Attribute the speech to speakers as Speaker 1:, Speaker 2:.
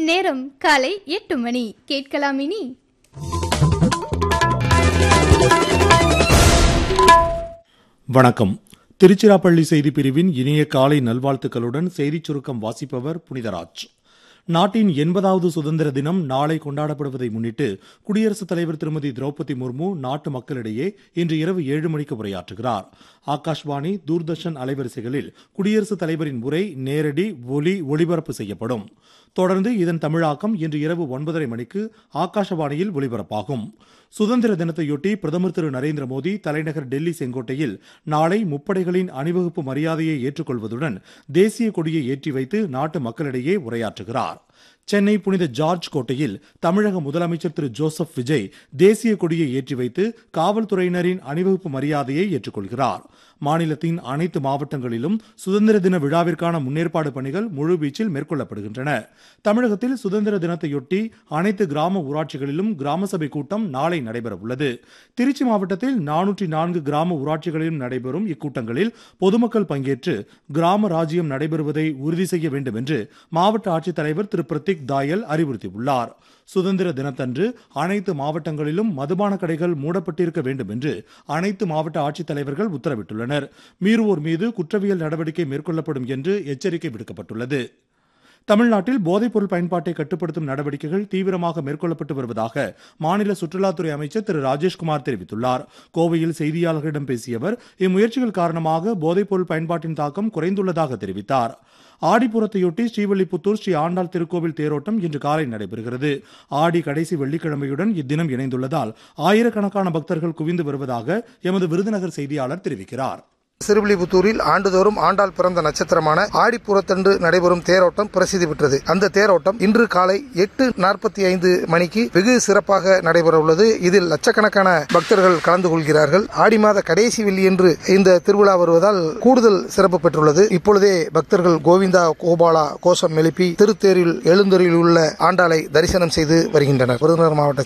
Speaker 1: நேரம் காலை எட்டு மணி கேட்கலாம் இனி
Speaker 2: வணக்கம் திருச்சிராப்பள்ளி செய்தி பிரிவின் இனிய காலை நல்வாழ்த்துக்களுடன் செய்திச் சுருக்கம் வாசிப்பவர் புனிதராஜ் நாட்டின் எண்பதாவது சுதந்திர தினம் நாளை கொண்டாடப்படுவதை முன்னிட்டு குடியரசுத் தலைவர் திருமதி திரௌபதி முர்மு நாட்டு மக்களிடையே இன்று இரவு ஏழு மணிக்கு உரையாற்றுகிறார் ஆகாஷ்வாணி தூர்தர்ஷன் அலைவரிசைகளில் குடியரசுத் தலைவரின் உரை நேரடி ஒலி ஒளிபரப்பு செய்யப்படும் தொடர்ந்து இதன் தமிழாக்கம் இன்று இரவு ஒன்பதரை மணிக்கு ஆகாஷவாணியில் ஒலிபரப்பாகும் சுதந்திர தினத்தையொட்டி பிரதமர் திரு நரேந்திர மோடி தலைநகர் டெல்லி செங்கோட்டையில் நாளை முப்படைகளின் அணிவகுப்பு மரியாதையை ஏற்றுக்கொள்வதுடன் தேசிய கொடியை ஏற்றி வைத்து நாட்டு மக்களிடையே உரையாற்றுகிறார் சென்னை புனித ஜார்ஜ் கோட்டையில் தமிழக முதலமைச்சர் திரு ஜோசப் விஜய் தேசிய கொடியை ஏற்றி வைத்து காவல்துறையினரின் அணிவகுப்பு மரியாதையை ஏற்றுக்கொள்கிறார் மாநிலத்தின் அனைத்து மாவட்டங்களிலும் சுதந்திர தின விழாவிற்கான முன்னேற்பாடு பணிகள் முழுவீச்சில் மேற்கொள்ளப்படுகின்றன தமிழகத்தில் சுதந்திர தினத்தையொட்டி அனைத்து கிராம ஊராட்சிகளிலும் கிராம சபை கூட்டம் நாளை நடைபெற உள்ளது திருச்சி மாவட்டத்தில் நானூற்றி நான்கு கிராம ஊராட்சிகளிலும் நடைபெறும் இக்கூட்டங்களில் பொதுமக்கள் பங்கேற்று கிராம ராஜ்யம் நடைபெறுவதை உறுதி செய்ய வேண்டும் என்று மாவட்ட ஆட்சித்தலைவர் திரு பிரதீக் தாயல் அறிவுறுத்தியுள்ளார் சுதந்திர தினத்தன்று அனைத்து மாவட்டங்களிலும் மதுபான கடைகள் மூடப்பட்டிருக்க வேண்டும் என்று அனைத்து மாவட்ட ஆட்சித்தலைவர்கள் உத்தரவிட்டுள்ளனர் மீறுவோர் மீது குற்றவியல் நடவடிக்கை மேற்கொள்ளப்படும் என்று எச்சரிக்கை விடுக்கப்பட்டுள்ளது தமிழ்நாட்டில் போதைப்பொருள் பயன்பாட்டை கட்டுப்படுத்தும் நடவடிக்கைகள் தீவிரமாக மேற்கொள்ளப்பட்டு வருவதாக மாநில சுற்றுலாத்துறை அமைச்சர் திரு ராஜேஷ்குமார் தெரிவித்துள்ளார் கோவையில் செய்தியாளர்களிடம் பேசிய அவர் இம்முயற்சிகள் காரணமாக போதைப்பொருள் பயன்பாட்டின் தாக்கம் குறைந்துள்ளதாக தெரிவித்தார் ஆடிப்புறத்தையொட்டி ஸ்ரீவல்லிபுத்தூர் ஸ்ரீ ஆண்டாள் திருக்கோவில் தேரோட்டம் இன்று காலை நடைபெறுகிறது ஆடி கடைசி வெள்ளிக்கிழமையுடன் இத்தினம் இணைந்துள்ளதால் ஆயிரக்கணக்கான பக்தர்கள் குவிந்து வருவதாக எமது விருதுநகர் செய்தியாளர் தெரிவிக்கிறார்
Speaker 3: சிறுவில்லிபுத்தூரில் ஆண்டுதோறும் ஆண்டாள் பிறந்த நட்சத்திரமான ஆடிப்புறத்தன்று நடைபெறும் தேரோட்டம் பிரசித்தி பெற்றது அந்த தேரோட்டம் இன்று காலை எட்டு நாற்பத்தி ஐந்து மணிக்கு வெகு சிறப்பாக நடைபெற உள்ளது இதில் லட்சக்கணக்கான பக்தர்கள் கலந்து கொள்கிறார்கள் ஆடி மாத கடைசி வெள்ளியன்று இந்த திருவிழா வருவதால் கூடுதல் சிறப்பு பெற்றுள்ளது இப்பொழுதே பக்தர்கள் கோவிந்தா கோபாலா கோஷம் எழுப்பி திருத்தேரில் எழுந்தருளில் உள்ள ஆண்டாளை தரிசனம் செய்து வருகின்றனர் விருதுநகர் மாவட்ட